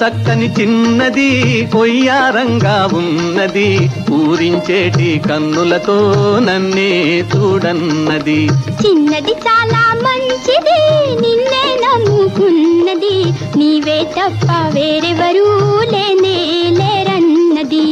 చక్కని చిన్నది కొయ్యారంగా ఉన్నది ఊరించేటి కన్నులతో నన్నే చూడన్నది చిన్నది చాలా మంచిది నిన్నే నమ్ముకున్నది నీవే తప్ప వేరెవరూ లేనే లేరన్నది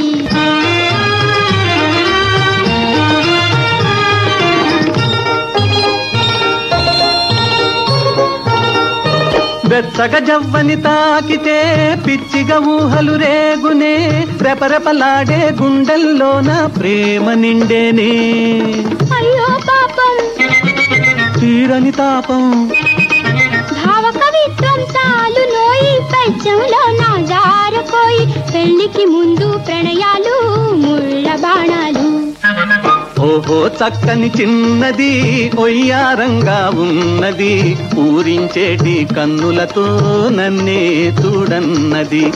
వెచ్చగ జవ్వని తాకితే పిచ్చిగా ఊహలు రేగునే రెపరెపలాడే గుండెల్లోన ప్రేమ నిండేనే అయ్యో పాపం తీరని తాపం భావ కవిత్వం చాలు నోయి పద్యంలో నా జారపోయి పెళ్లికి ముందు ప్రణయాలు ముళ్ళ బాణాలు ఓహో చక్కని చిన్నది ఒయ్యారంగా ఉన్నది ఊరించేటి కన్నులతో నన్నే చూడన్నది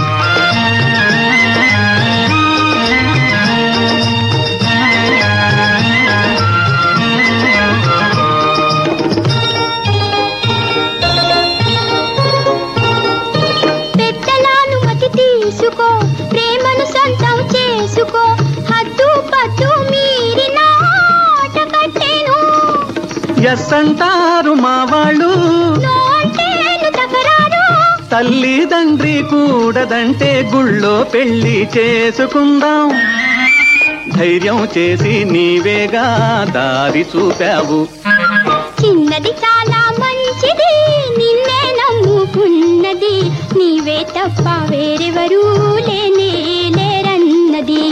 పెద్దలానుమతి తీసుకో ప్రేమను సొంతం చేసుకో హద్దు పద్దు మీరిన ఆట కట్టేను ఎస్ అంటారు మా వాళ్ళు నో అంటేను తకరారు తల్లి తండ్రి కూడదంటే గుళ్ళో పెళ్లి చేసుకుందాం ధైర్యం చేసి నీవేగా దారి చూపావు చిన్నది చాలా మంచిది నిన్నే నమ్ముకున్నది నీవే తప్ప వేరెవరూ లేనే లేరన్నది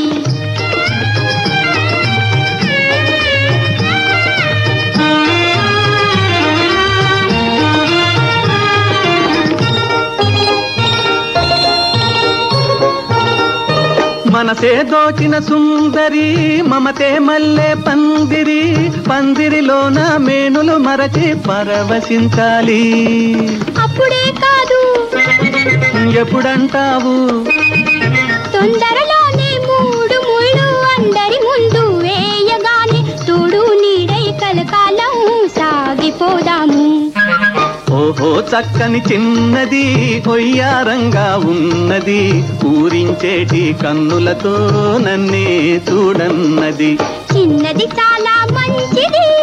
మనసే దోచిన సుందరి మమతే మల్లె పందిరి పందిరిలోన మేనులు మరచి పరవశించాలి అప్పుడే కాదు ఎప్పుడంటావు తొందరలోనే మూడు ముళ్ళు అందరి ముందు వేయగానే తోడు నీడై కలకాలం సాగిపోదాము ఓహో చక్కని చిన్నది కొయ్యారంగా ఉన్నది ఊరించేటి కన్నులతో నన్నే చూడన్నది చిన్నది చాలా మంచిది